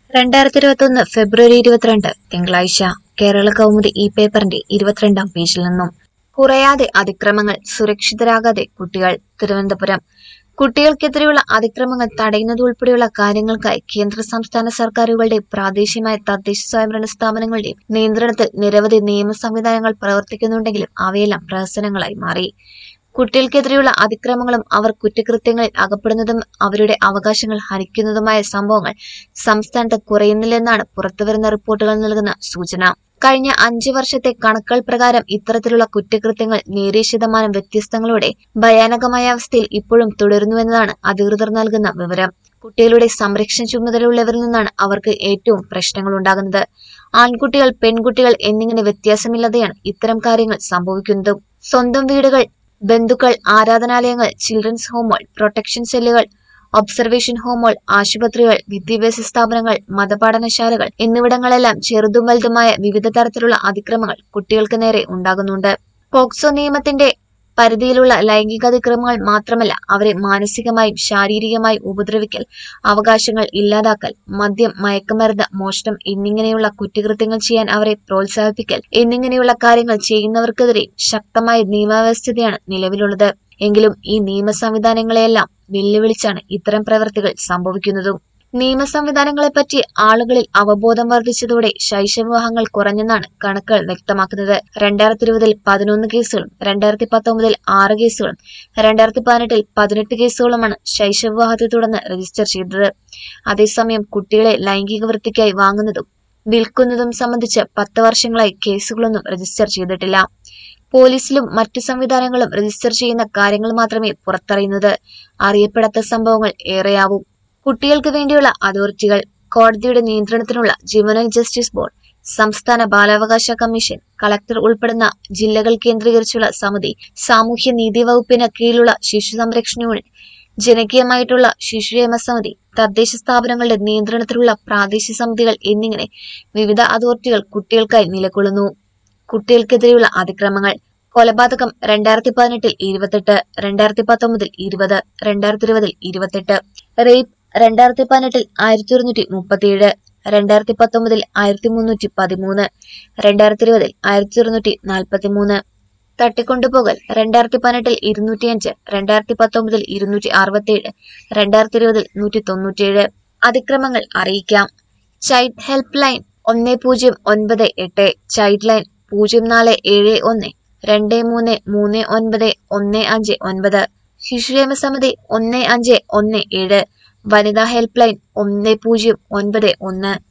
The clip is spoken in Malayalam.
രണ്ടായിരത്തി ഇരുപത്തൊന്ന് ഫെബ്രുവരി ഇരുപത്തിരണ്ട് തിങ്കളാഴ്ച കേരള കൗമുദി ഈ പേപ്പറിന്റെ ഇരുപത്തിരണ്ടാം പേജിൽ നിന്നും കുറയാതെ അതിക്രമങ്ങൾ സുരക്ഷിതരാകാതെ കുട്ടികൾ തിരുവനന്തപുരം കുട്ടികൾക്കെതിരെയുള്ള അതിക്രമങ്ങൾ തടയുന്നതുൾപ്പെടെയുള്ള കാര്യങ്ങൾക്കായി കേന്ദ്ര സംസ്ഥാന സർക്കാരുകളുടെ പ്രാദേശികമായ തദ്ദേശ സ്വയംഭരണ സ്ഥാപനങ്ങളുടെയും നിയന്ത്രണത്തിൽ നിരവധി നിയമ സംവിധാനങ്ങൾ പ്രവർത്തിക്കുന്നുണ്ടെങ്കിലും അവയെല്ലാം പ്രഹസനങ്ങളായി മാറി കുട്ടികൾക്കെതിരെയുള്ള അതിക്രമങ്ങളും അവർ കുറ്റകൃത്യങ്ങളിൽ അകപ്പെടുന്നതും അവരുടെ അവകാശങ്ങൾ ഹനിക്കുന്നതുമായ സംഭവങ്ങൾ സംസ്ഥാനത്ത് കുറയുന്നില്ലെന്നാണ് പുറത്തുവരുന്ന റിപ്പോർട്ടുകൾ നൽകുന്ന സൂചന കഴിഞ്ഞ അഞ്ചു വർഷത്തെ കണക്കുകൾ പ്രകാരം ഇത്തരത്തിലുള്ള കുറ്റകൃത്യങ്ങൾ നേരിയ ശതമാനം വ്യത്യസ്തങ്ങളോടെ ഭയാനകമായ അവസ്ഥയിൽ ഇപ്പോഴും തുടരുന്നുവെന്നതാണ് അധികൃതർ നൽകുന്ന വിവരം കുട്ടികളുടെ സംരക്ഷണ ചുമതലയുള്ളവരിൽ നിന്നാണ് അവർക്ക് ഏറ്റവും പ്രശ്നങ്ങൾ ഉണ്ടാകുന്നത് ആൺകുട്ടികൾ പെൺകുട്ടികൾ എന്നിങ്ങനെ വ്യത്യാസമില്ലാതെയാണ് ഇത്തരം കാര്യങ്ങൾ സംഭവിക്കുന്നതും സ്വന്തം വീടുകൾ ബന്ധുക്കൾ ആരാധനാലയങ്ങൾ ചിൽഡ്രൻസ് ഹോമുകൾ പ്രൊട്ടക്ഷൻ സെല്ലുകൾ ഒബ്സർവേഷൻ ഹോമുകൾ ആശുപത്രികൾ വിദ്യാഭ്യാസ സ്ഥാപനങ്ങൾ മതപാഠനശാലകൾ എന്നിവിടങ്ങളെല്ലാം ചെറുതും വലുതുമായ വിവിധ തരത്തിലുള്ള അതിക്രമങ്ങൾ കുട്ടികൾക്ക് നേരെ ഉണ്ടാകുന്നുണ്ട് പോക്സോ നിയമത്തിന്റെ പരിധിയിലുള്ള ലൈംഗിക അതിക്രമങ്ങൾ മാത്രമല്ല അവരെ മാനസികമായും ശാരീരികമായും ഉപദ്രവിക്കൽ അവകാശങ്ങൾ ഇല്ലാതാക്കൽ മദ്യം മയക്കുമരുന്ന് മോഷണം എന്നിങ്ങനെയുള്ള കുറ്റകൃത്യങ്ങൾ ചെയ്യാൻ അവരെ പ്രോത്സാഹിപ്പിക്കൽ എന്നിങ്ങനെയുള്ള കാര്യങ്ങൾ ചെയ്യുന്നവർക്കെതിരെ ശക്തമായ നിയമവ്യവസ്ഥയാണ് നിലവിലുള്ളത് എങ്കിലും ഈ നിയമ സംവിധാനങ്ങളെയെല്ലാം വെല്ലുവിളിച്ചാണ് ഇത്തരം പ്രവൃത്തികൾ സംഭവിക്കുന്നതും നിയമ സംവിധാനങ്ങളെപ്പറ്റി ആളുകളിൽ അവബോധം വർദ്ധിച്ചതോടെ ശൈശവവിവാഹങ്ങൾ കുറഞ്ഞെന്നാണ് കണക്കുകൾ വ്യക്തമാക്കുന്നത് രണ്ടായിരത്തി ഇരുപതിൽ പതിനൊന്ന് കേസുകളും രണ്ടായിരത്തി പത്തൊമ്പതിൽ ആറ് കേസുകളും രണ്ടായിരത്തി പതിനെട്ടിൽ പതിനെട്ട് കേസുകളുമാണ് ശൈശവവിവാഹത്തെ തുടർന്ന് രജിസ്റ്റർ ചെയ്തത് അതേസമയം കുട്ടികളെ ലൈംഗിക വൃത്തിക്കായി വാങ്ങുന്നതും വിൽക്കുന്നതും സംബന്ധിച്ച് പത്ത് വർഷങ്ങളായി കേസുകളൊന്നും രജിസ്റ്റർ ചെയ്തിട്ടില്ല പോലീസിലും മറ്റു സംവിധാനങ്ങളും രജിസ്റ്റർ ചെയ്യുന്ന കാര്യങ്ങൾ മാത്രമേ പുറത്തറിയുന്നത് അറിയപ്പെടാത്ത സംഭവങ്ങൾ ഏറെയാവും കുട്ടികൾക്ക് വേണ്ടിയുള്ള അതോറിറ്റികൾ കോടതിയുടെ നിയന്ത്രണത്തിനുള്ള ജുവനൽ ജസ്റ്റിസ് ബോർഡ് സംസ്ഥാന ബാലാവകാശ കമ്മീഷൻ കളക്ടർ ഉൾപ്പെടുന്ന ജില്ലകൾ കേന്ദ്രീകരിച്ചുള്ള സമിതി സാമൂഹ്യ നീതി വകുപ്പിന് കീഴിലുള്ള ശിശു സംരക്ഷണ യൂണിറ്റ് ജനകീയമായിട്ടുള്ള ശിശുക്ഷേമ സമിതി തദ്ദേശ സ്ഥാപനങ്ങളുടെ നിയന്ത്രണത്തിലുള്ള പ്രാദേശിക സമിതികൾ എന്നിങ്ങനെ വിവിധ അതോറിറ്റികൾ കുട്ടികൾക്കായി നിലകൊള്ളുന്നു കുട്ടികൾക്കെതിരെയുള്ള അതിക്രമങ്ങൾ കൊലപാതകം രണ്ടായിരത്തി പതിനെട്ടിൽ ഇരുപത്തെട്ട് രണ്ടായിരത്തി പത്തൊമ്പതിൽ ഇരുപത് രണ്ടായിരത്തി ഇരുപതിൽ ഇരുപത്തെട്ട് റേപ്പ് രണ്ടായിരത്തി പതിനെട്ടിൽ ആയിരത്തി ഒരുന്നൂറ്റി മുപ്പത്തിയേഴ് രണ്ടായിരത്തി പത്തൊമ്പതിൽ ആയിരത്തി മുന്നൂറ്റി പതിമൂന്ന് രണ്ടായിരത്തി ഇരുപതിൽ ആയിരത്തി ഒരുന്നൂറ്റി നാൽപ്പത്തി മൂന്ന് തട്ടിക്കൊണ്ടുപോകൽ രണ്ടായിരത്തി പതിനെട്ടിൽ ഇരുന്നൂറ്റിയഞ്ച് രണ്ടായിരത്തി പത്തൊമ്പതിൽ ഇരുന്നൂറ്റി അറുപത്തിയേഴ് രണ്ടായിരത്തി ഇരുപതിൽ നൂറ്റി തൊണ്ണൂറ്റിയേഴ് അതിക്രമങ്ങൾ അറിയിക്കാം ചൈൽഡ് ഹെൽപ്പ് ലൈൻ ഒന്ന് പൂജ്യം ഒൻപത് എട്ട് ചൈൽഡ് ലൈൻ പൂജ്യം നാല് ഏഴ് ഒന്ന് രണ്ട് മൂന്ന് മൂന്ന് ഒൻപത് ഒന്ന് അഞ്ച് ഒൻപത് ശിശുക്ഷേമ സമിതി ഒന്ന് അഞ്ച് ഒന്ന് ഏഴ് വനിതാ ഹെൽപ്പ് ലൈൻ ഒന്ന് പൂജ്യം ഒൻപത് ഒന്ന്